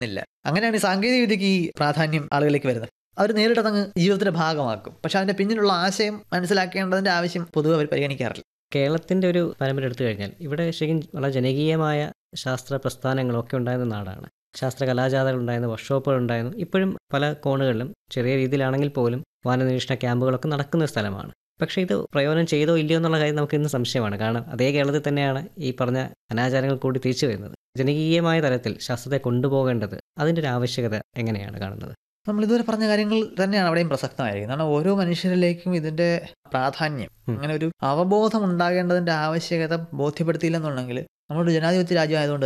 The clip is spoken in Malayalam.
ഇല്ല അങ്ങനെയാണ് ഈ സാങ്കേതിക വിദ്യക്ക് ഈ പ്രാധാന്യം ആളുകളിലേക്ക് വരുന്നത് അവർ നേരിട്ട് അതങ്ങ് ജീവിതത്തിന്റെ ഭാഗമാക്കും പക്ഷെ അതിന്റെ പിന്നിലുള്ള ആശയം മനസ്സിലാക്കേണ്ടതിന്റെ ആവശ്യം പൊതുവെ അവർ പരിഗണിക്കാറില്ല കേരളത്തിൻ്റെ ഒരു പരമ്പര എടുത്തു കഴിഞ്ഞാൽ ഇവിടെ ശരിക്കും വളരെ ജനകീയമായ ശാസ്ത്ര പ്രസ്ഥാനങ്ങളൊക്കെ ഉണ്ടായിരുന്ന നാടാണ് ശാസ്ത്ര കലാജാഥകൾ ഉണ്ടായിരുന്നു വർക്ക്ഷോപ്പുകൾ ഉണ്ടായിരുന്നു ഇപ്പോഴും പല കോണുകളിലും ചെറിയ രീതിയിലാണെങ്കിൽ പോലും വാനനിരീക്ഷണ ക്യാമ്പുകളൊക്കെ നടക്കുന്ന ഒരു സ്ഥലമാണ് പക്ഷേ ഇത് പ്രയോജനം ചെയ്തോ ഇല്ലയോ എന്നുള്ള കാര്യം നമുക്ക് ഇന്ന് സംശയമാണ് കാരണം അതേ കേരളത്തിൽ തന്നെയാണ് ഈ പറഞ്ഞ അനാചാരങ്ങൾ കൂടി തിരിച്ചു വരുന്നത് ജനകീയമായ തലത്തിൽ ശാസ്ത്രത്തെ കൊണ്ടുപോകേണ്ടത് അതിൻ്റെ ഒരു ആവശ്യകത എങ്ങനെയാണ് കാണുന്നത് നമ്മൾ ഇതുവരെ പറഞ്ഞ കാര്യങ്ങൾ തന്നെയാണ് അവിടെയും പ്രസക്തമായിരിക്കുന്നത് കാരണം ഓരോ മനുഷ്യരിലേക്കും ഇതിന്റെ പ്രാധാന്യം ഉം. അങ്ങനെ ഒരു അവബോധം ഉണ്ടാകേണ്ടതിന്റെ ആവശ്യകത ബോധ്യപ്പെടുത്തിയില്ലെന്നുണ്ടെങ്കിൽ നമ്മളൊരു ജനാധിപത്യ രാജ്യമായതുകൊണ്ട്